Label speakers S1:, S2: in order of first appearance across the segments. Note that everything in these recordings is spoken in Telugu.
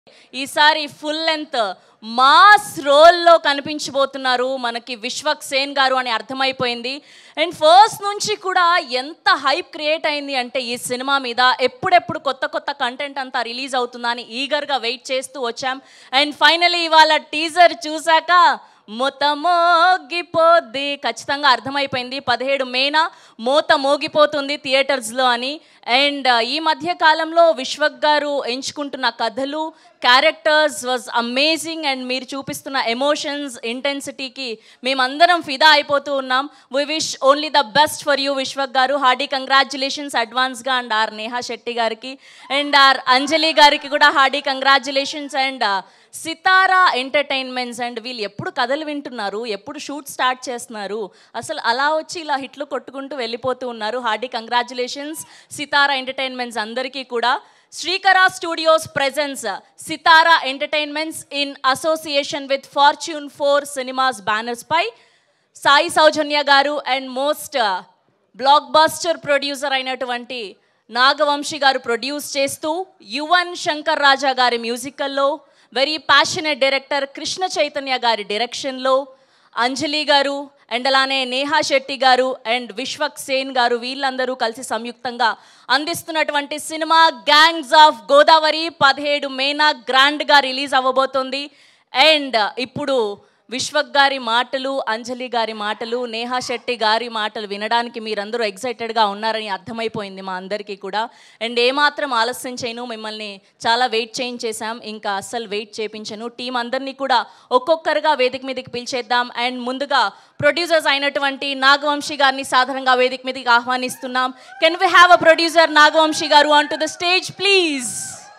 S1: ఈసారి ఫుల్ లెంత్ మాస్ రోల్లో కనిపించబోతున్నారు మనకి విశ్వక్ సేన్ గారు అని అర్థమైపోయింది అండ్ ఫస్ట్ నుంచి కూడా ఎంత హైప్ క్రియేట్ అయింది అంటే ఈ సినిమా మీద ఎప్పుడెప్పుడు కొత్త కొత్త కంటెంట్ అంతా రిలీజ్ అవుతుందా అని ఈగర్గా వెయిట్ చేస్తూ వచ్చాం అండ్ ఫైనలీ ఇవాళ టీజర్ చూశాక మూత మోగిపోద్ది ఖచ్చితంగా అర్థమైపోయింది పదిహేడు మేన మూత మోగిపోతుంది థియేటర్స్లో అని అండ్ ఈ మధ్య కాలంలో విశ్వక్ గారు ఎంచుకుంటున్న కథలు క్యారెక్టర్స్ వాజ్ అమేజింగ్ అండ్ మీరు చూపిస్తున్న ఎమోషన్స్ ఇంటెన్సిటీకి మేమందరం ఫిదా అయిపోతూ ఉన్నాం we wish only the best for you Vishwak garu hearty congratulations అడ్వాన్స్గా అండ్ ఆర్ నేహా శెట్టి గారికి అండ్ ఆర్ అంజలి గారికి కూడా hearty congratulations and Sithara entertainments and వీళ్ళు ఎప్పుడు కథలు వింటున్నారు ఎప్పుడు షూట్ స్టార్ట్ చేస్తున్నారు అసలు అలా వచ్చి ఇలా హిట్లు కొట్టుకుంటూ వెళ్ళిపోతూ ఉన్నారు హార్డీ కంగ్రాచులేషన్స్ సితారా ఎంటర్టైన్మెంట్స్ అందరికీ కూడా Srikara studios presents Sithara entertainments in association with fortune four cinemas banners పై Sai Soujanya garu and most blockbuster producer అయినటువంటి నాగవంశి గారు ప్రొడ్యూస్ చేస్తూ యువన్ శంకర్ రాజా గారి మ్యూజికల్లో very passionate director Krishna Chaitanya గారి డైరెక్షన్లో అంజలి గారు అండ్ అలానే నేహా శెట్టి గారు అండ్ విశ్వక్ సేన్ గారు వీళ్ళందరూ కలిసి సంయుక్తంగా అందిస్తున్నటువంటి సినిమా గ్యాంగ్స్ ఆఫ్ గోదావరి పదిహేడు మేనా గ్రాండ్గా రిలీజ్ అవ్వబోతోంది అండ్ ఇప్పుడు విశ్వక్ గారి మాటలు అంజలి గారి మాటలు నేహా శెట్టి గారి మాటలు వినడానికి మీరందరూ ఎగ్జైటెడ్గా ఉన్నారని అర్థమైపోయింది మా అందరికీ కూడా అండ్ ఏమాత్రం ఆలస్యం చేయను మిమ్మల్ని చాలా వెయిట్ చేయించేశాం ఇంకా అస్సలు వెయిట్ చేయించను టీం అందరినీ కూడా ఒక్కొక్కరుగా వేదిక మీదకి పిలిచేద్దాం అండ్ ముందుగా ప్రొడ్యూసర్స్ అయినటువంటి నాగవంశి గారిని సాధారణంగా వేదిక మీదకి ఆహ్వానిస్తున్నాం can we have a producer Nagavamsi garu on to the stage please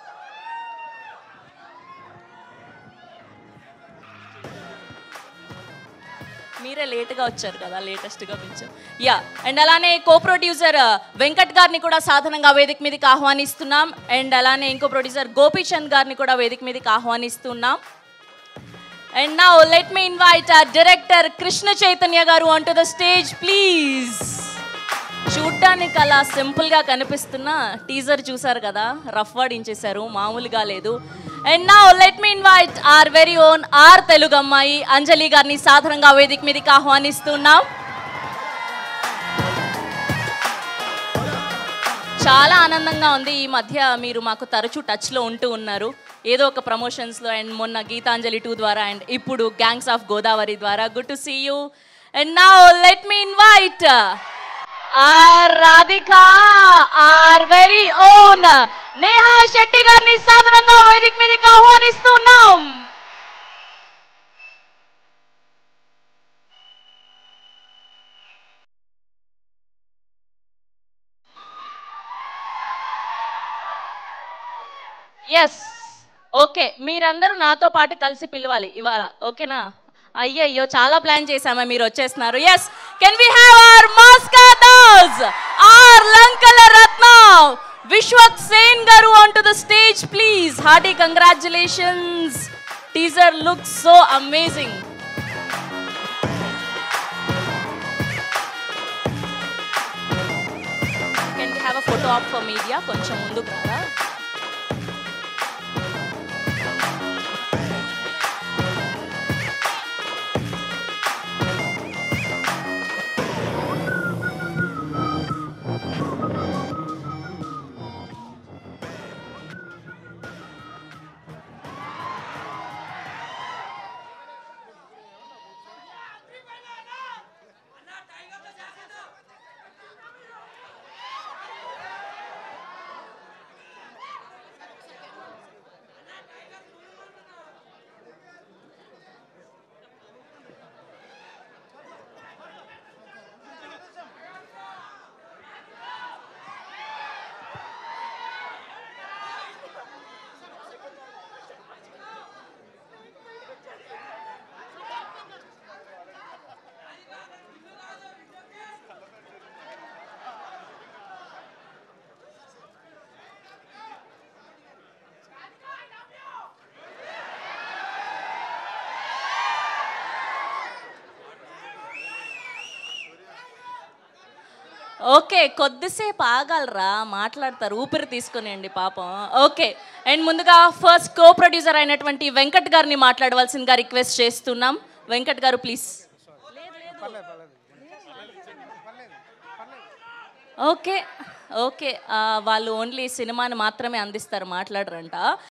S1: మీరే లేట్గా వచ్చారు కదా లేటెస్ట్గా కొంచెం యా అండ్ అలానే కో ప్రొడ్యూసర్ వెంకట్ గారిని కూడా సాధారణంగా వేదిక మీదకి ఆహ్వానిస్తున్నాం అండ్ అలానే ఇంకో ప్రొడ్యూసర్ గోపీచంద్ గారిని కూడా వేదిక మీదకి ఆహ్వానిస్తున్నాం and now let me invite a director Krishna Chaitanya garu on to the stage please చూడ్డానికి అలా సింపుల్గా కనిపిస్తున్న టీజర్ చూసారు కదా రఫ్ వాడించేశారు మామూలుగా లేదు and now let me invite our very own our Telugu అమ్మాయి అంజలి గారిని సాధారణంగా వేదిక మీదకి ఆహ్వానిస్తున్నాం చాలా ఆనందంగా ఉంది ఈ మధ్య మీరు మాకు తరచూ టచ్లో ఉంటూ ఉన్నారు ఏదో ఒక ప్రమోషన్స్లో అండ్ మొన్న గీతాంజలి టూ ద్వారా అండ్ ఇప్పుడు గ్యాంగ్స్ ఆఫ్ గోదావరి ద్వారా good to see you and now let me invite our Radhika our very own Neha Shetty గారిని సాధారణంగా వేదిక మీదకి ఆహ్వానిస్తున్నాం ఎస్ ఓకే మీరందరూ నాతో పాటు కలిసి పిలవాలి ఇవాళ ఓకేనా అయ్యయ్యో చాలా ప్లాన్ చేశామా మీరు వచ్చేస్తున్నారు yes can we have our Mass Ka Das our Lankala Ratna Vishwak Sen garu on to the stage please hearty congratulations teaser look so amazing can we have a photo op for media కొంచెం ముందుకు రారా ఓకే కొద్దిసేపు ఆగాలరా మాట్లాడతారు ఊపిరి తీసుకునేయండి పాపం ఓకే అండ్ ముందుగా ఫస్ట్ కో ప్రొడ్యూసర్ అయినటువంటి వెంకట్ గారిని మాట్లాడవలసిందిగా రిక్వెస్ట్ చేస్తున్నాం వెంకట్ గారు ప్లీజ్ ఓకే ఓకే ఆ, వాళ్ళు ఓన్లీ సినిమాని మాత్రమే అందిస్తారు మాట్లాడరంట